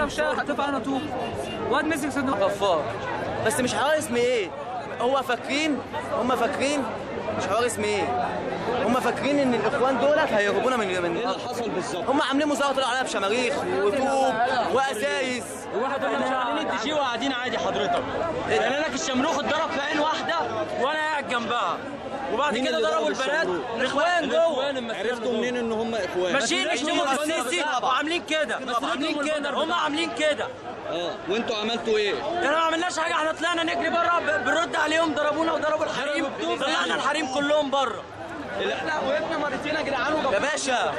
نشرب شاي هتدفع علينا طوب واد مسك صندوق غفار بس مش حوار اسم ايه هو فاكرين هم فاكرين مش حوار اسم ايه هم فاكرين ان الاخوان دولت هيهربونا من من ايه اللي حصل بالظبط؟ هم عاملين مظاهره طلعوا عليها بشماريخ وطوب وازايز احنا شغالين الدي جي وقاعدين عادي حضرتك قال لك الشمروخ اتضرب في عين واحده وانا قاعد جنبها وبعد مين كده اللي ضربوا ضرب البنات الشمروخ؟ الاخوان جوه عرفتوا منين ان هم اخوان؟ ماشيين يشتموا في السيسي وعاملين كده عاملين كده هم عاملين كده اه وانتوا عملتوا ايه؟ احنا ما عملناش حاجه احنا طلعنا نجري بره ب- بنرد عليهم ضربونا وضربوا الحريم طلعنا الحريم كلهم بره لا وقفنا مرتين يا جدعان يا باشا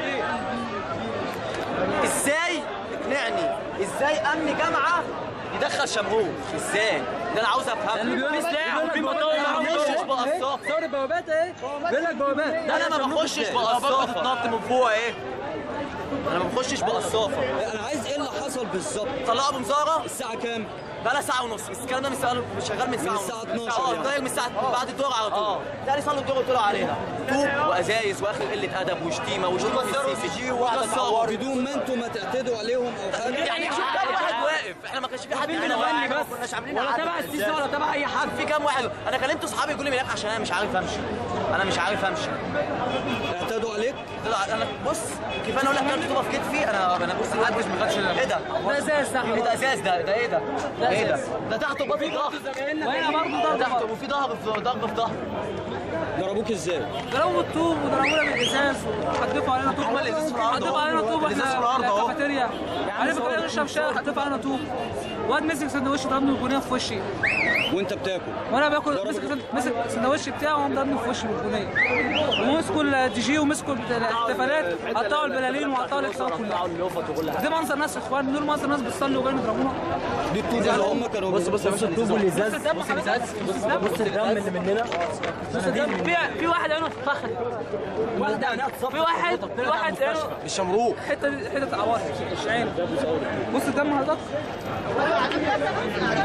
ازاي اقنعني ازاي امن جامعه يدخل شمروخ ازاي ده انا عاوز افهمه في سلاح وفي ما مطاوع بخشش بقصافه صور البوابات اهي بيقول لك بوابات ده انا ما بخشش بقصافه تنط من فوق ايه انا ما بخشش بقصافه انا عايز ايه اللي حصل بالظبط؟ طلعوا بمزاره الساعة كام؟ بقى لها ساعه ونص بس الكلام ده من ساعه شغال من ساعه من ونص. الساعة 12 اه يعني. الداير من الساعه بعد الدور على طول تاني صلوا الدور وطلعوا علينا طوب وازايز واخر قله ادب وشتيمه وشتيمه في السيسي وكسروا بدون ما انتوا ما تعتدوا عليهم او حاجة يعني شوف كام واحد واقف احنا ما كانش في حد هنا واقف ما كناش عاملين ولا عدد. تبع السيسي ولا تبع اي حد في كام واحد انا كلمت اصحابي يقولوا لي هناك عشان انا مش عارف امشي انا مش عارف امشي اعتدوا عليك؟ طلع انا بص كيف انا اقول لك كام طوبه في كتفي انا انا بص محدش ما خدش ايه ده ده ازاز ده ايه ده ازاز ده ده ايه ده ايه ده ده تحت وفي ظهر وهنا برضه تحت ضرب وفي ظهر في ضرب في ظهر ضربوك ازاي؟ ضربوا بالطوب وضربونا بالازاز وحدفوا علينا طوب حدفوا علينا طوب واحنا في الكافيتيريا عارف كده نشرب شاي حدفوا علينا طوب واد مسك سندوتش ضربني بالبنيه في وشي وانت بتاكل وانا باكل مسك مسك السندوتش بتاعه وقام ضربني في وشي بالبنيه ومسكوا الدي جي ومسكوا الاحتفالات قطعوا البلالين وقطعوا الاحتفال كلها ده منظر ناس اخوان دول منظر ناس بتصلي وجايين يضربونا دي الطوب اللي هم كانوا بص بص بص الدم بص الدم اللي مننا في في واحد عينه اتفخدت في واحد في واحد عينه بالشمروخ حته حته عوار مش عين بص الدم حضرتك